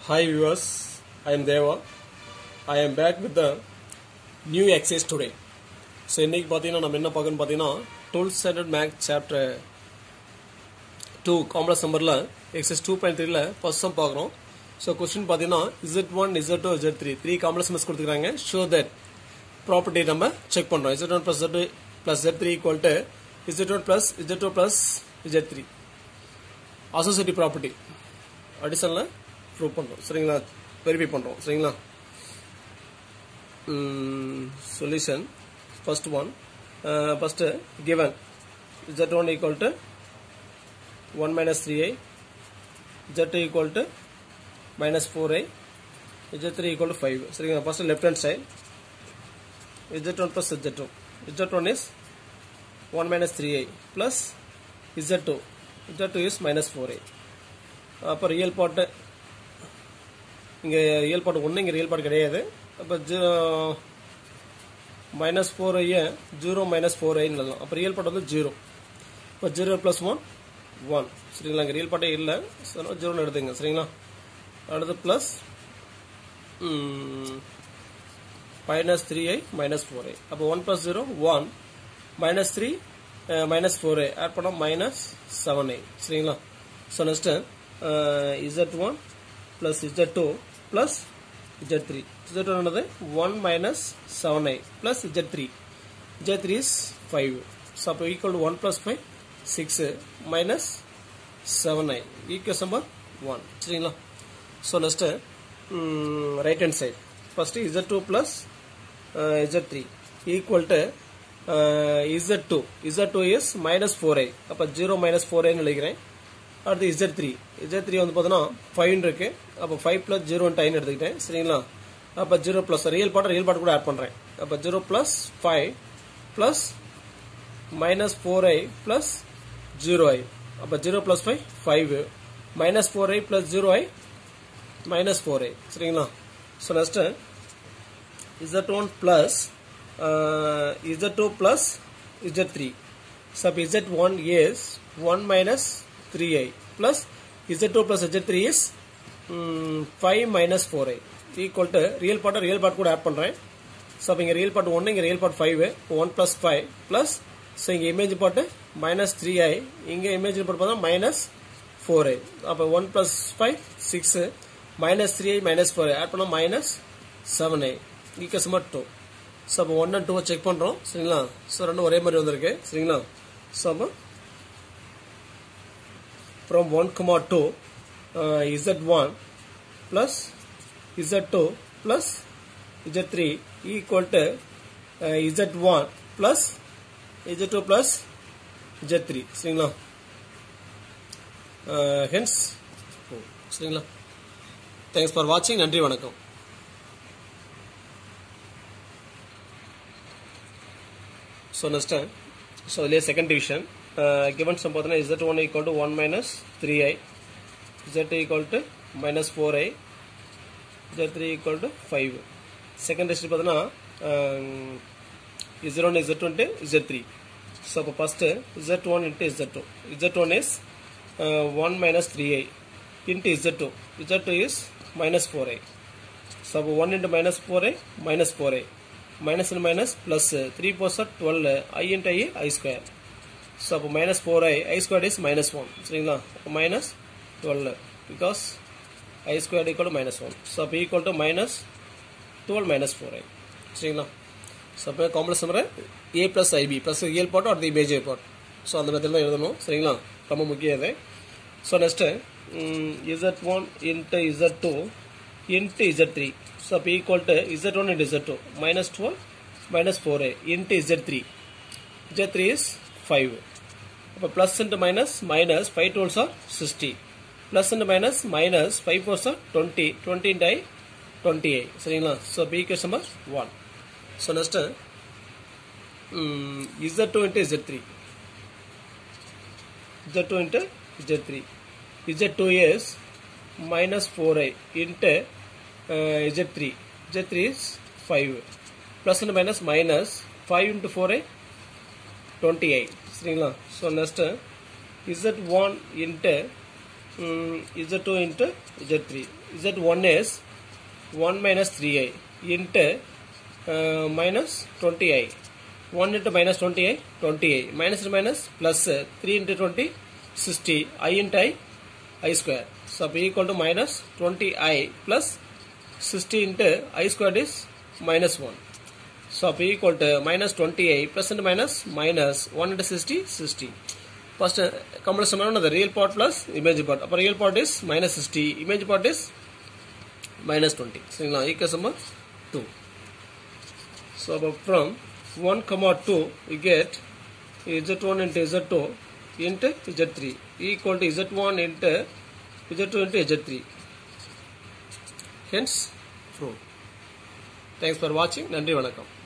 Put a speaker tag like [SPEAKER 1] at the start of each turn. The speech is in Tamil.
[SPEAKER 1] Hi viewers, I am Deva. I am back with the new exercise today. So இன்னைக்கு பார்த்தீங்கன்னா நம்ம என்ன பார்க்கணும் பார்த்தீங்கன்னா twelfth standard maths chapter two complex நம்பரில் எக்ஸஸ் டூ பாயிண்ட் த்ரீல ஃபர்ஸ்ட் சம் பார்க்குறோம் ஸோ கொஸ்டின் பார்த்தீங்கன்னா Z one Z two Z three three complex numbers கொடுத்துருக்காங்க ஷோ தட் ப்ராப்பர்ட்டி நம்ம செக் பண்ணுறோம் Z one plus Z plus Z three equal to Z one plus Z two plus Z three associative property அடிஷனில் ப்ரூவ் பண்ணுறோம் சரிங்களா வெரிஃபை பண்ணுறோம் சரிங்களா solution first one first given z one equal to one minus three i z equal to minus four i z three equal to five சரிங்களா first left hand side z one plus z two z one is one minus three i plus z two z two is minus four i அப்போ ரியல் பாட்டு இங்கே ரியல் பாட்டு ஒன்று இங்கே ரியல் பாட்டு கிடையாது அப்போ minus four i zero minus four ஐன்னு எழுதலாம் அப்போ ரியல் பாட்டு வந்து ஜீரோ இப்போ ஜீரோ ப்ளஸ் ஒன் ஒன் சரிங்களா இங்கே ரியல் பாட்டே இல்லை சரி ஜீரோன்னு எடுத்துங்க சரிங்களா அடுத்து plus minus three i minus four i அப்போ one plus zero one minus three minus four i add பண்ணால் மைனஸ் செவன் ஐ சரிங்களா so next z one plus z2 plus z3 z1 என்னது 1 minus 7i plus z3 z3 is 5 so அப்போ equal to 1 plus 5 6 minus 7i equation number 1 சரிங்களா so next um, right hand side first z2 plus uh, z3 equal to uh, z2 z2 is minus 4i அப்போ 0 minus 4i எழுதிக்கிறேன் அடுத்து இசட் த்ரீ இசட் த்ரீ வந்து பார்த்தோன்னா ஃபைவ் இருக்கு அப்போ ஃபைவ் ப்ளஸ் ஜீரோ டைன் எடுத்துக்கிட்டேன் சரிங்களா அப்போ zero plus real part real part கூட ஆட் பண்ணுறேன் அப்போ zero plus five plus minus four i plus zero i அப்போ zero plus five five minus four i plus zero i minus four i சரிங்களா so next z one plus Z two plus Z three so அப்போ z one is one minus 3i plus z2 plus z3 is um, 5 minus 4i equal to real part real part கூட ஆட் பண்றேன் ஸோ அப்போ இங்கே ரியல் பார்ட் ஒன்று இங்கே real part five one plus five plus so இங்கே image part minus three i இங்கே இமேஜ் பார்ட் பார்த்தா மைனஸ் ஃபோர் ஐ அப்போ one plus five six minus three i minus four i add பண்ணால் மைனஸ் செவன் ஐ ஈக்கஸ் மட்டும் டூ ஸோ அப்போ ஒன் அண்ட் டூவை செக் பண்ணுறோம் சரிங்களா ஸோ ரெண்டும் ஒரே மாதிரி வந்திருக்கு சரிங்களா ஸோ அப்போ from 1 comma 2 uh, z1 plus z2 plus z3 equal to uh, z1 plus z2 plus z3 சரிங்களா ஹென்ஸ் சரிங்களா தேங்க்ஸ் ஃபார் வாட்சிங் நன்றி வணக்கம் ஸோ நெக்ஸ்ட் ஸோ இதுலேயே செகண்ட் டிவிஷன் given sum பார்த்தீங்கன்னா z1 equal to 1 minus 3i z2 equal to minus 4i z3 equal to 5 second district பார்த்தீங்கன்னா z1 z2 into z3 so அப்போ first z1 into z2 z1 is uh, 1 minus 3i into z2 z2 is minus 4i so அப்போ 1 into minus 4i minus 4i minus and minus plus 3 4 12 i into i i square so அப்போ minus four i i square is minus one சரிங்களா minus twelve because i square equal to minus one so அப்போ equal to minus twelve minus four i சரிங்களா ஸோ அப்போ complex number a plus i b plus real part அடுத்த இமேஜ் பாட் ஸோ அந்த மெத்தட் தான் எழுதணும் சரிங்களா ரொம்ப முக்கியம் இது so next z one into z two into z three so அப்போ equal to Z one into z two minus twelve minus four i into z three z three is five அப்போ plus into minus minus five டூல்ஸ் are sixty plus into minus minus five fours are twenty twenty into i twenty i சரிங்களா so b case number one so next z two into z three z two into z three z two இயர்ஸ் minus four i into z three z three is five plus into minus minus five into four i twenty i சரிங்களா so next z one into mm, z2 into z3 z1 is 1 minus 3i into uh, minus 20i 1 into minus 20i 20i minus into minus plus uh, 3 into 20 60 i into i i square so b equal to minus 20i plus 60 into i squared is minus 1 so p equal to minus 20i plus and minus minus 1 into 60 60 first uh, comparison on the real part plus image part upper real part is minus 60 image part is minus 20 சரிங்களா equation number 2 so above from 1 comma 2 we get z1 into z2 into z3 equal to z1 into z2 into z3 hence true thanks for watching நன்றி வணக்கம்